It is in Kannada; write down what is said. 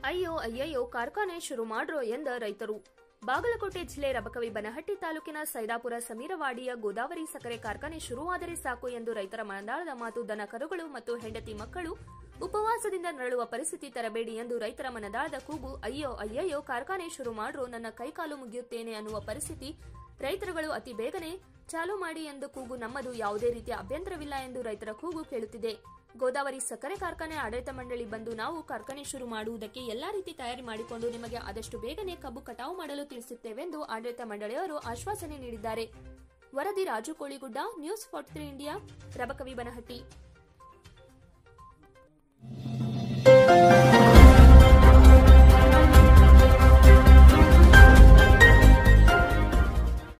ಅಯ್ಯೋ ಅಯ್ಯಯ್ಯೋ ಕಾರ್ಖಾನೆ ಶುರು ಮಾಡ್ರೋ ಎಂದ ರೈತರು ಬಾಗಲಕೋಟೆ ಜಿಲ್ಲೆ ರಬಕವಿ ಬನಹಟ್ಟಿ ತಾಲೂಕಿನ ಸೈದಾಪುರ ಸಮೀರವಾಡಿಯ ಗೋದಾವರಿ ಸಕ್ಕರೆ ಕಾರ್ಖಾನೆ ಶುರುವಾದರೆ ಸಾಕು ಎಂದು ರೈತರ ಮನದಾಳದ ಮಾತು ದನ ಕರುಗಳು ಮತ್ತು ಹೆಂಡತಿ ಮಕ್ಕಳು ಉಪವಾಸದಿಂದ ನರಳುವ ಪರಿಸ್ಥಿತಿ ತರಬೇಡಿ ಎಂದು ರೈತರ ಮನದಾಳದ ಕೂಗು ಅಯ್ಯೋ ಅಯ್ಯಯ್ಯೋ ಕಾರ್ಖಾನೆ ಶುರು ಮಾಡ್ರೋ ನನ್ನ ಕೈಕಾಲು ಮುಗಿಯುತ್ತೇನೆ ಅನ್ನುವ ಪರಿಸ್ಥಿತಿ ರೈತರುಗಳು ಅತಿ ಬೇಗನೆ ಚಾಲು ಮಾಡಿ ಎಂದು ಕೂಗು ನಮ್ಮದು ಯಾವುದೇ ರೀತಿಯ ಅಭ್ಯಂತರವಿಲ್ಲ ಎಂದು ರೈತರ ಕೂಗು ಕೇಳುತ್ತಿದೆ ಗೋದಾವರಿ ಸಕ್ಕರೆ ಕಾರ್ಖಾನೆ ಆಡಳಿತ ಮಂಡಳಿ ಬಂದು ನಾವು ಕಾರ್ಖಾನೆ ಶುರು ಮಾಡುವುದಕ್ಕೆ ಎಲ್ಲಾ ರೀತಿ ತಯಾರಿ ಮಾಡಿಕೊಂಡು ನಿಮಗೆ ಆದಷ್ಟು ಬೇಗನೆ ಕಬ್ಬು ಕಟಾವು ಮಾಡಲು ತಿಳಿಸುತ್ತೇವೆಂದು ಆಡಳಿತ ಮಂಡಳಿಯವರು ಆಶ್ವಾಸನೆ ನೀಡಿದ್ದಾರೆ ವರದಿ Raju Koligudda news forty three India Rabakavi Banahatti